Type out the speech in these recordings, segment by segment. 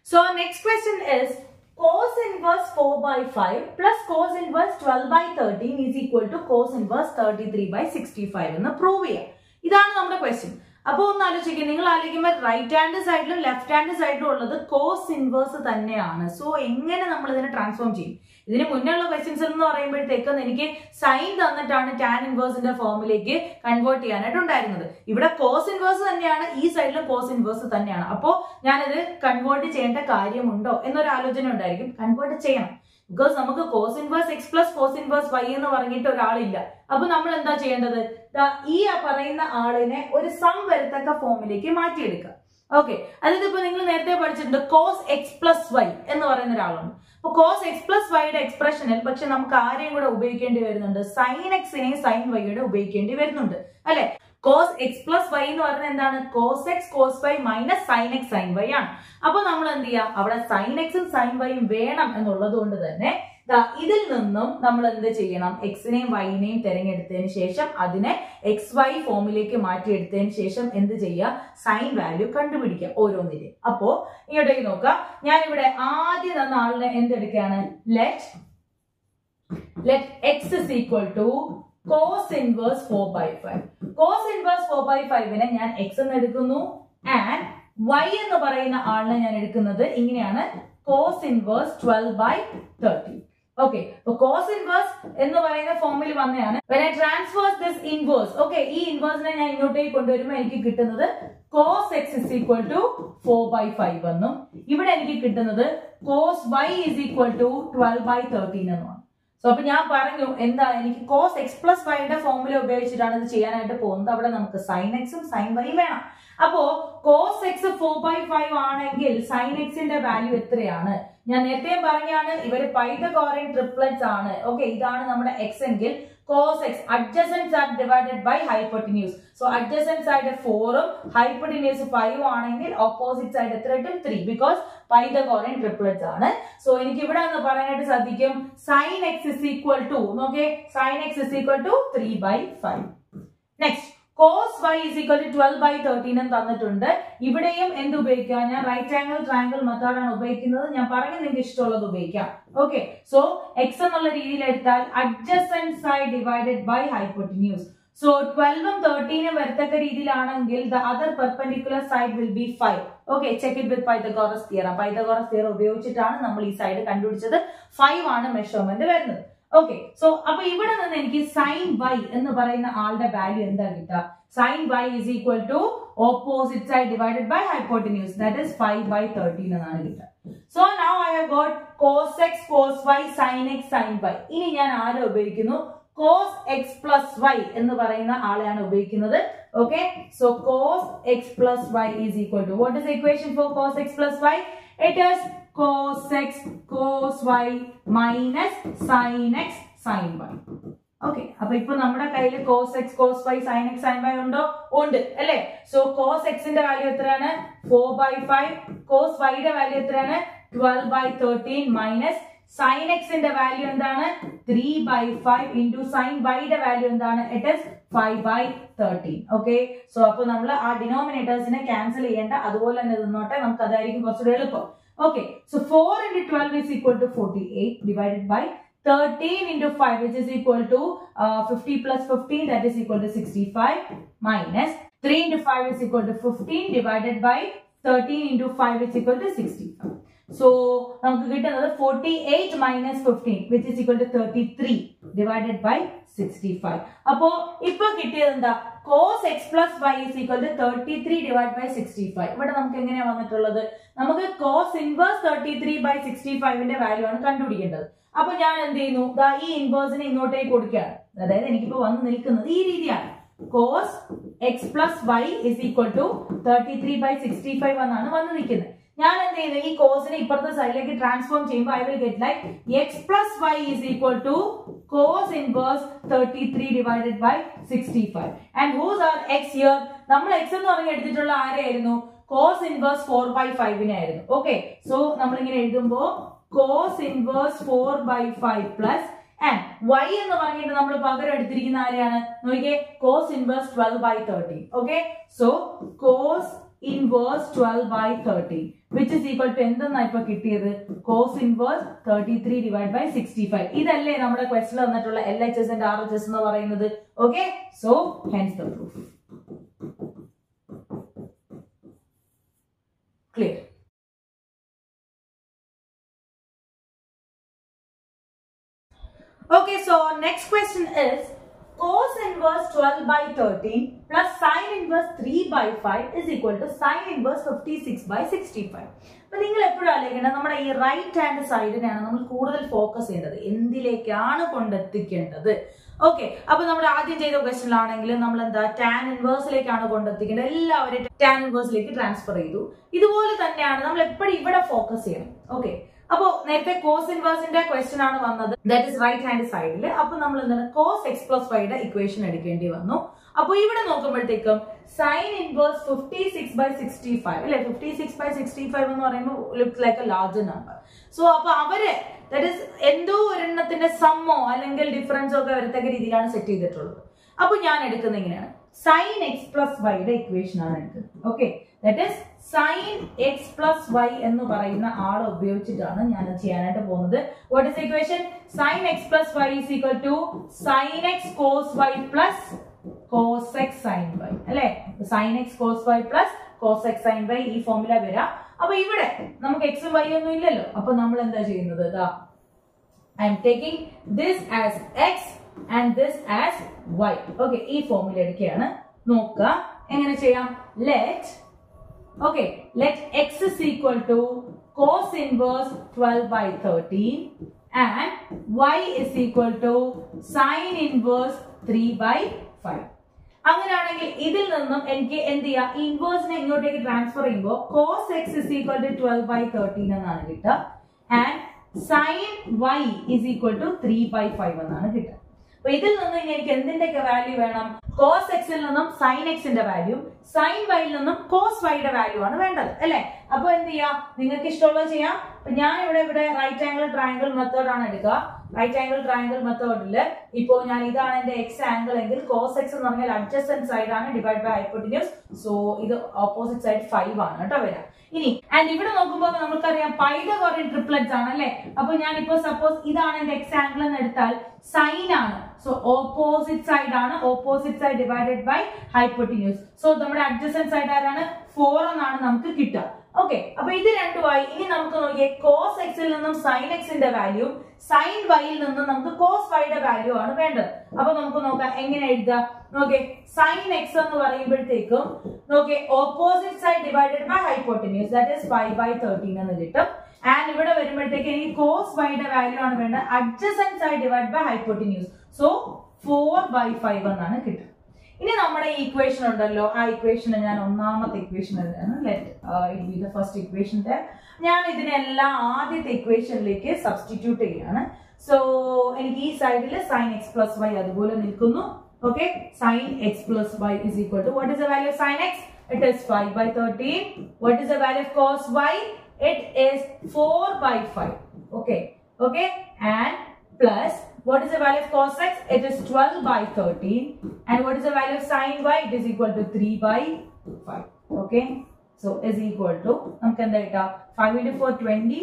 So next question is cos inverse 4 by 5 plus cos inverse 12 by 13 is equal to cos inverse 33 by 65 എന്ന് prove ചെയ്യാം ഇതാണ് നമ്മുടെ question അപ്പൊ ഒന്ന് ആലോചിക്കുക നിങ്ങൾ ആലോചിക്കുമ്പോൾ റൈറ്റ് ഹാൻഡ് സൈഡിലും ലെഫ്റ്റ് ഹാൻഡ് സൈഡിലും ഉള്ളത് കോസ് ഇൻവേഴ്സ് തന്നെയാണ് സോ എങ്ങനെ നമ്മൾ ഇതിനെ ട്രാൻസ്ഫോം ചെയ്യും ഇതിന് മുന്നേ ഉള്ള ക്വസ്റ്റ്യൻസ് എന്ന് പറയുമ്പോഴത്തേക്കും എനിക്ക് സൈൻ തന്നിട്ടാണ് ടാൻ ഇൻവേഴ്സിന്റെ ഫോമിലേക്ക് കൺവേർട്ട് ചെയ്യാനായിട്ട് ഉണ്ടായിരുന്നത് ഇവിടെ കോസ് ഇൻവേഴ്സ് തന്നെയാണ് ഈ സൈഡിലും കോസ് ഇൻവേഴ്സ് തന്നെയാണ് അപ്പോ ഞാനിത് കൺവേർട്ട് ചെയ്യേണ്ട കാര്യമുണ്ടോ എന്നൊരു ആലോചന ഉണ്ടായിരിക്കും കൺവേർട്ട് ചെയ്യണം ബിക്കോസ് നമുക്ക് cos inverse X plus cos inverse Y എന്ന് പറഞ്ഞിട്ട് ഒരാളില്ല അപ്പൊ നമ്മൾ എന്താ ചെയ്യേണ്ടത് ദാ ഈ ആ പറയുന്ന ആളിനെ ഒരു സം വരത്തക്ക ഫോമിലേക്ക് മാറ്റിയെടുക്കുക ഓക്കെ അതായത് ഇപ്പൊ നിങ്ങൾ നേരത്തെ പഠിച്ചിട്ടുണ്ട് കോസ് എക്സ് പ്ലസ് വൈ എന്ന് പറയുന്ന ഒരാളുണ്ട് അപ്പൊ കോസ് എക്സ് പ്ലസ് വൈയുടെ എക്സ്പ്രഷനിൽ പക്ഷെ നമുക്ക് ആരെയും കൂടെ ഉപയോഗിക്കേണ്ടി വരുന്നുണ്ട് സൈൻ എക്സിനെയും സൈൻ വൈയുടെ ഉപയോഗിക്കേണ്ടി വരുന്നുണ്ട് അല്ലെ കോസ് എക്സ് പ്ലസ് വൈ എന്ന് പറയുന്നത് എന്താണ് cos X cos Y minus sine X sine Y ആണ് അപ്പൊ നമ്മൾ എന്ത് ചെയ്യാം അവിടെ സൈൻ എക്സും സൈൻ വൈയും വേണം എന്നുള്ളത് കൊണ്ട് തന്നെ ദാ ഇതിൽ നിന്നും നമ്മൾ എന്ത് ചെയ്യണം എക്സിനെയും വൈനെയും തിരഞ്ഞെടുത്തതിന് ശേഷം അതിനെ എക്സ് വൈ ഫോമിലേക്ക് മാറ്റിയെടുത്തതിന് ശേഷം എന്ത് ചെയ്യുക സൈൻ വാല്യൂ കണ്ടുപിടിക്കുക ഓരോന്നിന്റെ അപ്പോ ഇങ്ങോട്ടേക്ക് നോക്കാം ഞാൻ ഇവിടെ ആദ്യം തന്ന ആളിനെ എന്തെടുക്കുകയാണ് let let x is equal to cos inverse four by five cos inverse four by ഫൈവിനെ ഞാൻ എക്സ് എന്ന് എടുക്കുന്നു ആൻഡ് വൈ എന്ന് പറയുന്ന ആളിനെ ഞാൻ എടുക്കുന്നത് ഇങ്ങനെയാണ് cos inverse twelve by thirty okay cos inverse എന്ന് പറയുന്ന ഫോമിൽ വന്നതാണ് when I transfer this inverse okay ഈ ഇൻവേഴ്സിനെ ഞാൻ ഇങ്ങോട്ടേക്ക് കൊണ്ടുവരുമ്പോൾ എനിക്ക് കിട്ടുന്നത് cos x is equal to four by five എന്നും ഇവിടെ എനിക്ക് കിട്ടുന്നത് cos y is equal to twelve by thirteen എന്നുമാണ് സോ അപ്പൊ ഞാൻ പറഞ്ഞു എന്താ എനിക്ക് കോസ് എക്സ് പ്ലസ് വൈയുടെ ഫോമുല ഉപയോഗിച്ചിട്ടാണ് ഇത് ചെയ്യാനായിട്ട് പോകുന്നത് അവിടെ നമുക്ക് സൈൻ എക്സും സൈൻ വൈയും വേണം അപ്പോ cos x four by five ആണെങ്കിൽ സൈൻ എക്സിന്റെ വാല്യൂ എത്രയാണ് ഞാൻ നേരത്തെ പറഞ്ഞാണ് ഇവര് പൈതഗോറിയൻ ട്രിപ്ലറ്റ്സ് ആണ് ഓക്കെ ഇതാണ് നമ്മുടെ എക്സ് എങ്കിൽ cos x adjacent side divided by hypotenuse so adjacent side ഫോറും ഹൈപ്പോട്ടിന്യൂസ് ഫൈവ് ആണെങ്കിൽ ഓപ്പോസിറ്റ് സൈഡ് എത്ര കിട്ടും ത്രീ ബിക്കോസ് പൈതഗോറിയൻ ട്രിപ്ലറ്റ്സ് ആണ് സോ എനിക്ക് ഇവിടെ ഒന്ന് പറയാനായിട്ട് സാധിക്കും sine x is equal to നോക്കെ sine x is equal to three by five next cos y is equal to twelve by thirteen എന്ന് തന്നിട്ടുണ്ട് ഇവിടെയും എന്ത് ഉപയോഗിക്കാം ഞാൻ റൈറ്റ് ആംഗിൾ ട്രയാംഗിൾ മെത്തേഡാണ് ഉപയോഗിക്കുന്നത് ഞാൻ പറഞ്ഞ നിങ്ങൾക്ക് ഇഷ്ടമുള്ളത് ഉപയോഗിക്കാം ഓക്കെ സോ എക്സ് എന്നുള്ള രീതിയിൽ എടുത്താൽ adjacent side divided by hypotenuse so ട്വൽവും തേർട്ടീനും വരത്തക്ക രീതിയിലാണെങ്കിൽ the other perpendicular side will be five okay check it with Pythagoras theorem Pythagoras theorem ഉപയോഗിച്ചിട്ടാണ് നമ്മൾ ഈ സൈഡ് കണ്ടുപിടിച്ചത് ഫൈവ് ആണ് മെഷർമെന്റ് വരുന്നത് ഓക്കെ സോ അപ്പൊ ഇവിടെ നിന്ന് എനിക്ക് സൈൻ വൈ എന്ന് പറയുന്ന ആളുടെ വാല്യൂ എന്താ കിട്ടുക sine y is equal to opposite side divided by hypotenuse that is five by thirteen എന്നാണ് കിട്ടുക so now I have got cos X cos y sine X sine y ഇനി ഞാൻ ആരെ ഉപയോഗിക്കുന്നു കോസ് എക്സ് പ്ലസ് വൈ എന്ന് പറയുന്ന ആളെയാണ് ഉപയോഗിക്കുന്നത് okay so cos x plus y is equal to what is equation for cos x plus y it is cos x cos y minus sine X sine y okay അപ്പൊ ഇപ്പൊ നമ്മുടെ കയ്യിൽ cos X cos y sine X sine y ഉണ്ടോ ഉണ്ട് അല്ലേ so cos എക്സിന്റെ value എത്രയാണ് four by five cos വൈയുടെ വാല്യൂ എത്രയാണ് twelve by thirteen minus sine എക്സിന്റെ വാല്യൂ എന്താണ് three by five into sine വൈയുടെ വാല്യൂ എന്താണ് it is five by thirteen okay so അപ്പൊ നമ്മൾ ആ ഡിനോമിനേറ്റേഴ്സിനെ ക്യാൻസൽ ചെയ്യേണ്ട അതുപോലെ തന്നെ നിന്നോട്ടെ നമുക്ക് അതായിരിക്കും കുറച്ചുകൂടെ എളുപ്പം Okay, so 4 into 12 is equal to 48 divided by 13 into 5 which is equal to uh, 50 plus 15 that is equal to 65 minus 3 into 5 is equal to 15 divided by 13 into 5 is equal to 65. So, നമുക്ക് കിട്ടുന്നത് 48 minus 15 which is equal to 33 divided by 65. അപ്പോ ഇപ്പൊ കിട്ടിയത് എന്താ cos x plus y is equal to thirty three divide by sixty five ഇവിടെ നമുക്ക് എങ്ങനെയാ വന്നിട്ടുള്ളത് നമുക്ക് cos inverse thirty three by sixty ഫൈവിന്റെ വാല്യൂ ആണ് കണ്ടുപിടിക്കേണ്ടത് അപ്പൊ ഞാൻ എന്ത് ചെയ്യുന്നു ദാ ഈ ഇൻവേഴ്സിനെ ഇങ്ങോട്ടേക്ക് കൊടുക്കുകയാണ് അതായത് എനിക്കിപ്പോ വന്ന് നിൽക്കുന്നത് ഈ രീതിയാണ് cos x plus y is equal to thirty three by sixty five എന്നാണ് വന്ന് നിൽക്കുന്നത് ഞാൻ എന്ത് ചെയ്യുന്നു ഈ കോസിനെ ഇപ്പുറത്തെ സൈഡിലേക്ക് ട്രാൻസ്ഫോം ചെയ്യുമ്പോൾ I will get like x plus y is equal to cos inverse thirty three divided by sixty five and who's our x here നമ്മൾ എക്സ് എന്ന് പറഞ്ഞ് എടുത്തിട്ടുള്ള ആരെയായിരുന്നു കോസ് ഇൻവേഴ്സ് ഫോർ ബൈ ഫൈവിനെ ആയിരുന്നു ഓക്കെ സോ നമ്മൾ ഇങ്ങനെ എഴുതുമ്പോ cos inverse four by five plus and y എന്ന് പറഞ്ഞിട്ട് നമ്മൾ പകരം എടുത്തിരിക്കുന്ന ആരെയാണ് നോക്കിയേ cos inverse twelve by thirteen okay so cos inverse twelve by thirteen which is equal to എന്തെന്നാ ഇപ്പൊ കിട്ടിയത് cos inverse thirty three divide by sixty five ഇതല്ലേ നമ്മുടെ ക്വസ്റ്റിൽ വന്നിട്ടുള്ള L H S and R H S എന്ന് പറയുന്നത് okay so hence the proof clear Okay, so next question is cos inverse 12 by 13 plus sin inverse 3 by 5 is equal to sin inverse 56 by 65. അപ്പൊ നിങ്ങൾ എപ്പോഴും ആലോചിക്കേണ്ടത് നമ്മുടെ ഈ right hand സൈഡിനെയാണ് നമ്മൾ കൂടുതൽ ഫോക്കസ് ചെയ്യേണ്ടത് എന്തിലേക്കാണ് കൊണ്ടെത്തിക്കേണ്ടത് ഓക്കെ അപ്പൊ നമ്മൾ ആദ്യം ചെയ്ത ക്വസ്റ്റനിലാണെങ്കിൽ നമ്മൾ എന്താ ടാൻ ഇൻവേഴ്സിലേക്കാണ് കൊണ്ടെത്തിക്കേണ്ടത് എല്ലാവരും ടാൻ ഇൻവേഴ്സിലേക്ക് ട്രാൻസ്ഫർ ചെയ്തു ഇതുപോലെ തന്നെയാണ് നമ്മൾ എപ്പോഴും ഇവിടെ ഫോക്കസ് ചെയ്യണം ഓക്കെ അപ്പോ നേരത്തെ കോസ് ഇൻവേഴ്സിന്റെ ക്വസ്റ്റൻ ആണ് വന്നത് ദാറ്റ് ഇസ് റൈറ്റ് ഹാൻഡ് സൈഡിൽ അപ്പൊ നമ്മൾ എന്താണ് കോസ് എക്സ് പ്ലസ് വൈയുടെ ഇക്വേഷൻ എടുക്കേണ്ടി വന്നു അപ്പൊ ഇവിടെ നോക്കുമ്പോഴത്തേക്കും sine inverse fifty six by sixty five അല്ലെ fifty six by sixty five എന്ന് പറയുമ്പോൾ looks like a large number so അപ്പൊ അവര് ദാറ്റ് ഇസ് എന്തോ ഒരെണ്ണത്തിന്റെ സമ്മോ അല്ലെങ്കിൽ ഡിഫറൻസോ ഒക്കെ വരത്തക്ക രീതിയിലാണ് സെറ്റ് ചെയ്തിട്ടുള്ളത് അപ്പൊ ഞാൻ എടുക്കുന്നത് ഇങ്ങനെയാണ് സൈൻ എക്സ് പ്ലസ് വൈയുടെ ഇക്വേഷൻ ആണ് എടുക്കുന്നത് okay that is sine x plus y എന്ന് പറയുന്ന ആൾ ഉപയോഗിച്ചിട്ടാണ് ഞാൻ അത് ചെയ്യാനായിട്ട് പോകുന്നത് what is equation sine x plus y is equal to sine x cos y plus cos x sine y അല്ലെ sine x cos y plus cos x sine y ഈ ഫോർമുല വരാം അപ്പൊ ഇവിടെ നമുക്ക് എക്സും വൈ ഒന്നും ഇല്ലല്ലോ അപ്പൊ നമ്മൾ എന്താ ചെയ്യുന്നത് ഇതാ I'm taking this as x and this as y okay ഈ ഫോർമുല എടുക്കുകയാണ് നോക്കുക എങ്ങനെ ചെയ്യാം let okay let x is equal to cos inverse twelve by thirteen and y is equal to sine inverse three by five അങ്ങനെയാണെങ്കിൽ ഇതിൽ നിന്നും എനിക്ക് എന്ത് ചെയ്യാം ഇൻവേഴ്സിനെ ഇങ്ങോട്ടേക്ക് ട്രാൻസ്ഫർ ചെയ്യുമ്പോൾ cos x is equal to twelve by thirteen എന്നാണ് കിട്ടുക and sine y is equal to three by five എന്നാണ് കിട്ടുക അപ്പൊ ഇതിൽ നിന്നും ഇനി എനിക്ക് എന്തിന്റെയൊക്കെ വാല്യൂ വേണം കോസ് എക്സിൽ നിന്നും സൈൻ എക്സിന്റെ വാല്യൂ സൈൻ വൈയിൽ നിന്നും കോസ് വൈയുടെ വാല്യൂ ആണ് വേണ്ടത് അല്ലെ അപ്പൊ എന്ത് ചെയ്യാം നിങ്ങൾക്ക് ഇഷ്ടമുള്ളത് ചെയ്യാം അപ്പൊ ഞാൻ ഇവിടെ ഇവിടെ റൈറ്റ് ആംഗിൾ ട്രയാംഗിൾ മെത്തേഡ് ആണ് എടുക്കുക റൈറ്റ് ആംഗിൾ ട്രയാംഗിൾ മെത്തേഡിൽ ഇപ്പോ ഞാൻ ഇതാണ് എന്റെ എക്സ് ആംഗിൾ എങ്കിൽ കോസ് എക്സ് എന്ന് പറഞ്ഞാൽ അഡ്ജസ്റ്റന്റ് സൈഡ് ആണ് ഡിവൈഡ് ബൈ ഹൈപ്പോട്ടിന്യൂസ് സോ ഇത് ഓപ്പോസിറ്റ് സൈഡ് ഫൈവ് ആണ് കേട്ടോ വരാം ഇനി ആൻഡ് ഇവിടെ നോക്കുമ്പോൾ നമുക്കറിയാം പൈതഗോറിയൻ ട്രിപ്ലറ്റ്സ് ആണ് അല്ലെ അപ്പൊ ഞാൻ ഇപ്പോ സപ്പോസ് ഇതാണ് എന്റെ എക്സ് ആംഗിൾ എന്ന് എടുത്താൽ സൈൻ ആണ് സോ ഓപ്പോസിറ്റ് സൈഡ് ആണ് opposite side divided by hypotenuse so നമ്മുടെ അഡ്ജസ്റ്റന്റ് സൈഡ് ആരാണ് ഫോർ എന്നാണ് നമുക്ക് കിട്ടുക ഓക്കെ അപ്പൊ ഇത് രണ്ടുമായി ഇനി നമുക്ക് നോക്കിയേ കോസ് എക്സിൽ നിന്നും സൈൻ എക്സിന്റെ വാല്യൂ സൈൻ വൈയിൽ നിന്നും നമുക്ക് കോസ് വൈയുടെ വാല്യൂ ആണ് വേണ്ടത് അപ്പൊ നമുക്ക് നോക്കാം എങ്ങനെ എഴുതാം നോക്കെ സൈൻ എക്സ് എന്ന് പറയുമ്പോഴത്തേക്കും നോക്കെ opposite side divided by hypotenuse that is five by thirteen എന്ന് കിട്ടും ആൻഡ് ഇവിടെ വരുമ്പോഴത്തേക്ക് എനിക്ക് കോസ് വൈയുടെ വാല്യൂ ആണ് വേണ്ടത് adjacent side divide by hypotenuse so four by five എന്നാണ് കിട്ടുക ഇനി നമ്മുടെ ഇക്വേഷൻ ഉണ്ടല്ലോ ആ ഇക്വേഷന് ഞാൻ ഒന്നാമത്തെ ഇക്വേഷൻ എഴുതാണ് let be the first equation ഞാൻ ഇതിനെല്ലാം ആദ്യത്തെ ഇക്വേഷനിലേക്ക് സബ്സ്റ്റിറ്റ്യൂട്ട് ചെയ്യാണ് സോ എനിക്ക് ഈ സൈഡിൽ സൈൻ എക്സ് പ്ലസ് വൈ അതുപോലെ നിൽക്കുന്നു okay sine x plus y is equal to what is the value of sine x it is five by thirteen what is the value of cos y it is four by five okay okay and plus what is the value of cos x? It is 12 by 13. And what is the value of sin y? It is equal to 3 by 5. Okay. So is equal to, നമുക്ക് എന്താ കിട്ടാ 5 into 4, 20.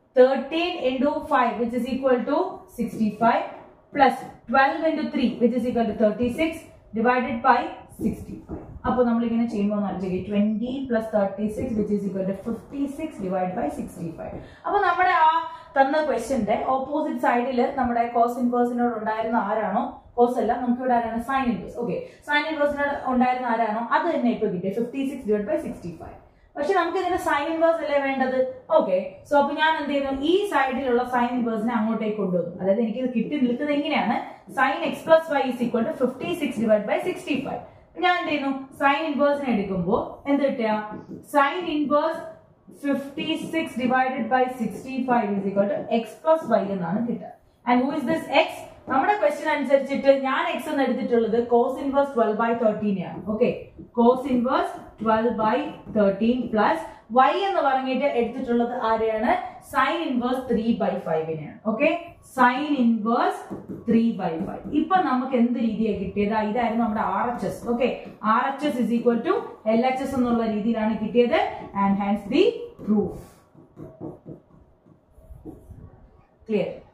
13 into 5 which is equal to 65 plus 12 into 3 which is equal to 36 divided by 65. അപ്പോൾ നമ്മൾ ഇങ്ങനെ ചെയ്യുമ്പോൾ ആലോചിക്കുക twenty plus thirty six which is equal to fifty six divide by sixty five അപ്പോൾ നമ്മുടെ ആ തന്ന ക്വസ്റ്റ്യന്റെ ഓപ്പോസിറ്റ് സൈഡിൽ നമ്മുടെ കോസ് ഇൻവേഴ്സിനോട് ഉണ്ടായിരുന്ന ആരാണോ കോസ് അല്ല നമുക്ക് ഇവിടെ ആരാണ് സൈൻ ഇൻവേഴ്സ് ഓക്കെ സൈൻ ഇൻവേഴ്സിനോട് ഉണ്ടായിരുന്ന ആരാണോ അത് തന്നെ ഇപ്പൊ കിട്ടിയത് fifty six divide by sixty five പക്ഷെ നമുക്ക് ഇതിന്റെ സൈൻ ഇൻവേഴ്സ് അല്ലേ വേണ്ടത് ഓക്കെ സോ അപ്പൊ ഞാൻ എന്ത് ചെയ്യുന്നു ഈ സൈഡിലുള്ള സൈൻ ഇൻവേഴ്സിനെ അങ്ങോട്ടേക്ക് കൊണ്ടുവന്നു അതായത് എനിക്ക് ഇത് കിട്ടി നിൽക്കുന്നത് എങ്ങനെയാണ് sine x plus y is equal to fifty six divide by sixty five ഞാൻ എന്ത് ചെയ്യുന്നു സൈൻ ഇൻവേഴ്സിനെ എടുക്കുമ്പോൾ എന്ത് കിട്ടുക sine inverse fifty six divided by sixty five is equal to x plus y എന്നാണ് കിട്ടുക and who is this x നമ്മുടെ ക്വസ്റ്റ്യൻ അനുസരിച്ചിട്ട് ഞാൻ എക്സ് എന്ന് എടുത്തിട്ടുള്ളത് cos inverse twelve by thirteen ആണ് okay cos inverse twelve by thirteen plus y എന്ന് പറഞ്ഞിട്ട് എടുത്തിട്ടുള്ളത് ആരെയാണ് സൈൻ ഇൻവേഴ്സ് ത്രീ ബൈ ഫൈവിനെയാണ് okay sine inverse three by five ഇപ്പൊ നമുക്ക് എന്ത് രീതിയാണ് കിട്ടിയത് ഇതായിരുന്നു നമ്മുടെ R H S okay R H S is equal to L H S എന്നുള്ള രീതിയിലാണ് കിട്ടിയത് and hence the proof clear